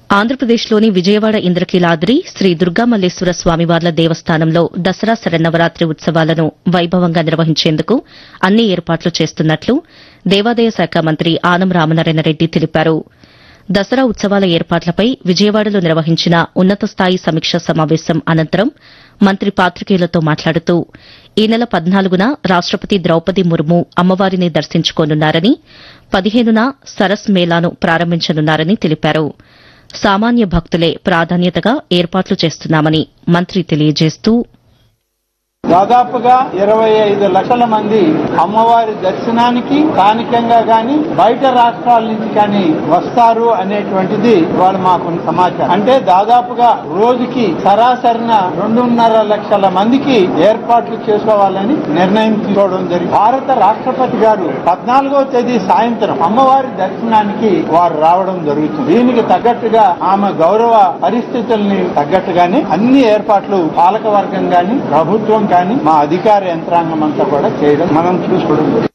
ఆంధ్రప్రదేశ్లోని విజయవాడ ఇంద్రకీలాద్రి శ్రీ దుర్గామల్లేశ్వర స్వామివార్ల దేవస్థానంలో దసరా శరన్నవరాత్రి ఉత్సవాలను వైభవంగా నిర్వహించేందుకు అన్ని ఏర్పాట్లు చేస్తున్నట్లు దేవాదాయ శాఖ మంత్రి ఆనం రామనారాయణ రెడ్డి తెలిపారు దసరా ఉత్సవాల ఏర్పాట్లపై విజయవాడలో నిర్వహించిన ఉన్నత స్థాయి సమీక్షా సమావేశం అనంతరం మంత్రి పాతికేయులతో మాట్లాడుతూ ఈ నెల పద్నాలుగున రాష్టపతి ద్రౌపది ముర్ము అమ్మవారిని దర్శించుకోనున్నారని పదిహేనున సరస్ మేళాను ప్రారంభించనున్నారని తెలిపారు సామాన్య భక్తులే ప్రాధాన్యతగా ఏర్పాట్లు చేస్తున్నామని మంత్రి తెలియజేస్తూ దాదాపుగా ఇరవై ఐదు లక్షల మంది అమ్మవారి దర్శనానికి స్థానికంగా గాని బయట రాష్ట్రాల నుంచి కానీ వస్తారు అనేటువంటిది వాళ్ళు మాకు సమాచారం అంటే దాదాపుగా రోజుకి సరాసరిన రెండున్నర లక్షల మందికి ఏర్పాట్లు చేసుకోవాలని నిర్ణయం తీసుకోవడం జరిగింది భారత రాష్ట్రపతి గారు పద్నాలుగో తేదీ సాయంత్రం అమ్మవారి దర్శనానికి వారు రావడం జరుగుతుంది దీనికి తగ్గట్టుగా ఆమె గౌరవ పరిస్థితుల్ని తగ్గట్టుగానే అన్ని ఏర్పాట్లు పాలక వర్గం గాని ప్రభుత్వం కానీ మా అధికార యంత్రాంగం అంతా కూడా చేయడం మనం చూసుకోవడం జరుగుతుంది.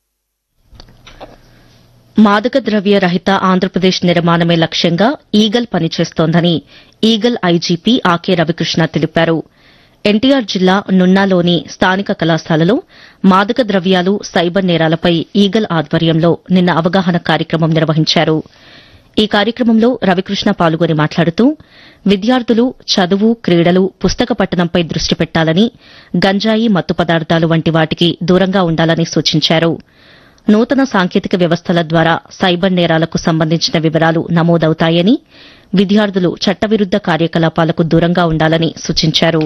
మాదక ద్రవ్య రహిత ఆంధ్రప్రదేశ్ నిర్మాణమే లక్ష్యంగా ఈగల్ పనిచేస్తోందని ఈగల్ ఐజీపీ ఆకే రవికృష్ణ తెలిపారు ఎన్టీఆర్ జిల్లా నున్నాలోని స్థానిక కళాశాలలో మాదక ద్రవ్యాలు సైబర్ నేరాలపై ఈగల్ ఆధ్వర్యంలో నిన్న అవగాహన కార్యక్రమం నిర్వహించారు ఈ కార్యక్రమంలో రవికృష్ణ పాల్గొని మాట్లాడుతూ విద్యార్థులు చదువు క్రీడలు పుస్తక పఠనంపై దృష్టి పెట్టాలని గంజాయి మత్తు పదార్థాలు వంటి వాటికి దూరంగా ఉండాలని సూచించారు నూతన సాంకేతిక వ్యవస్థల ద్వారా సైబర్ నేరాలకు సంబంధించిన వివరాలు నమోదవుతాయని విద్యార్థులు చట్టవిరుద్ద కార్యకలాపాలకు దూరంగా ఉండాలని సూచించారు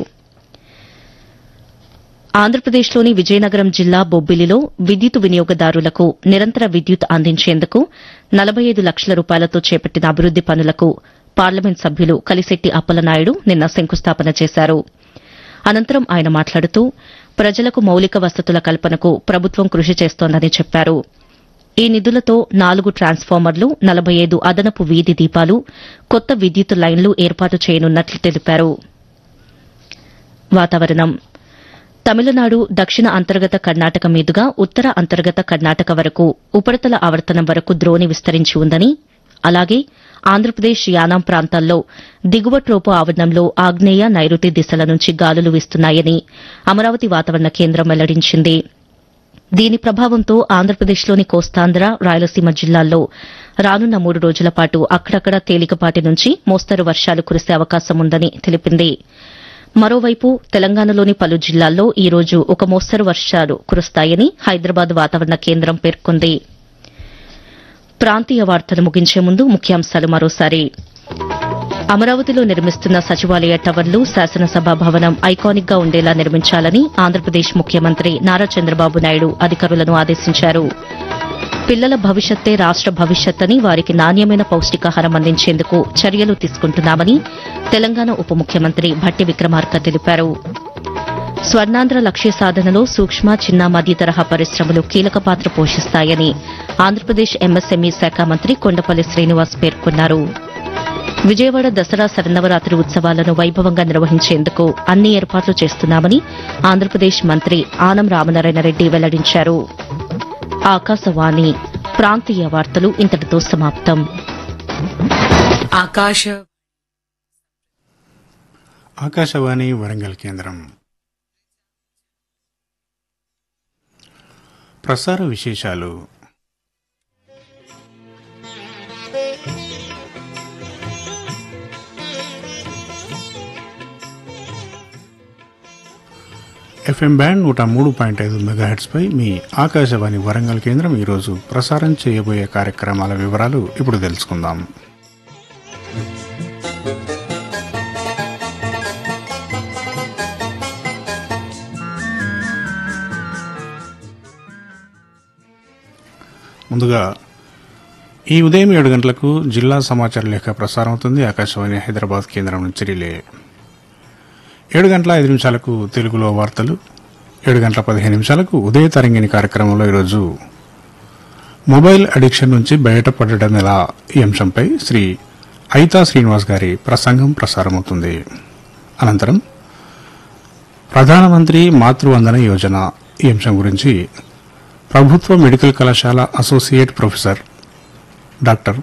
ఆంధ్రప్రదేశ్లోని విజయనగరం జిల్లా బొబ్బిలిలో విద్యుత్ వినియోగదారులకు నిరంతర విద్యుత్ అందించేందుకు నలభై ఐదు లక్షల రూపాయలతో చేపట్టిన అభివృద్ది పనులకు పార్లమెంట్ సభ్యులు కలిశెట్టి అప్పలనాయుడు నిన్న శంకుస్థాపన చేశారు అనంతరం ఆయన మాట్లాడుతూ ప్రజలకు మౌలిక వసతుల కల్పనకు ప్రభుత్వం కృషి చేస్తోందని చెప్పారు ఈ నిధులతో నాలుగు ట్రాన్స్ఫార్మర్లు నలభై ఐదు అదనపు వీధి దీపాలు కొత్త విద్యుత్ లైన్లు ఏర్పాటు చేయనున్నట్లు తెలిపారు వాతావరణం తమిళనాడు దక్షిణ అంతర్గత కర్ణాటక మీదుగా ఉత్తర అంతర్గత కర్ణాటక వరకు ఉపరితల ఆవర్తనం వరకు ద్రోణి విస్తరించి ఉందని అలాగే ఆంధ్రప్రదేశ్ యానాం ప్రాంతాల్లో దిగువ ట్రోపు ఆవరణంలో ఆగ్నేయ నైరుతి దిశల నుంచి గాలులు వీస్తున్నాయని అమరావతి వాతావరణ కేంద్రం వెల్లడించింది దీని ప్రభావంతో ఆంధ్రప్రదేశ్లోని కోస్తాంధ్ర రాయలసీమ జిల్లాల్లో రానున్న మూడు రోజుల పాటు అక్కడక్కడ తేలికపాటి నుంచి మోస్తరు వర్షాలు కురిసే అవకాశం ఉందని తెలిపింది మరోవైపు తెలంగాణలోని పలు జిల్లాల్లో ఈ రోజు ఒక మోస్తరు వర్షాలు కురుస్తాయని హైదరాబాద్ వాతావరణ కేంద్రం పేర్కొంది ప్రాంతీయ వార్తలు ముగించే ముందు ముఖ్యాంశాలు మరోసారి అమరావతిలో నిర్మిస్తున్న సచివాలయ టవర్లు శాసనసభ భవనం ఐకానిక్ గా ఉండేలా నిర్మించాలని ఆంధ్రప్రదేశ్ ముఖ్యమంత్రి నారా చంద్రబాబు నాయుడు అధికారులను ఆదేశించారు పిల్లల భవిష్యత్తే రాష్ట భవిష్యత్ అని వారికి నాణ్యమైన పౌష్టికాహారం అందించేందుకు చర్యలు తీసుకుంటున్నామని తెలంగాణ ఉప ముఖ్యమంత్రి భట్టి విక్రమార్క తెలిపారు స్వర్ణాంధ్ర లక్ష్య సాధనలో సూక్ష్మ చిన్న మధ్య తరహా పరిశ్రమలు కీలక పాత్ర పోషిస్తాయని ఆంధ్రప్రదేశ్ ఎంఎస్ఎంఈ శాఖ మంత్రి కొండపల్లి శ్రీనివాస్ పేర్కొన్నారు విజయవాడ దసరా శరన్నవరాత్రి ఉత్సవాలను వైభవంగా నిర్వహించేందుకు అన్ని ఏర్పాట్లు చేస్తున్నామని ఆంధ్రప్రదేశ్ మంత్రి ఆనం రామనారాయణ రెడ్డి వెల్లడించారు ఆకాశవాణి ప్రాంతీయ వార్తలు ఇంతటితో సమాప్తం ఆకాశ ఆకాశవాణి వరంగల్ కేంద్రం ప్రసార విశేషాలు ఎఫ్ఎం బ్యాండ్ నూట మూడు పాయింట్ ఐదు మెగాహెట్స్పై మీ ఆకాశవాణి వరంగల్ కేంద్రం ఈరోజు ప్రసారం చేయబోయే కార్యక్రమాల వివరాలు ఇప్పుడు తెలుసుకుందాం ముందుగా ఈ ఉదయం ఏడు గంటలకు జిల్లా సమాచార లేఖ ప్రసారం అవుతుంది ఆకాశవాణి హైదరాబాద్ కేంద్రం నుంచి రిలే ఏడు గంటల ఐదు నిమిషాలకు తెలుగులో వార్తలు ఏడు గంటల పదిహేను నిమిషాలకు ఉదయ తరంగిణి కార్యక్రమంలో ఈరోజు మొబైల్ అడిక్షన్ నుంచి బయటపడడం ఎలా ఈ అంశంపై శ్రీ ఐతా శ్రీనివాస్ గారి ప్రసంగం ప్రసారమవుతుంది అనంతరం ప్రధానమంత్రి మాతృవందన యోజన ఈ అంశం గురించి ప్రభుత్వ మెడికల్ కళాశాల అసోసియేట్ ప్రొఫెసర్ డాక్టర్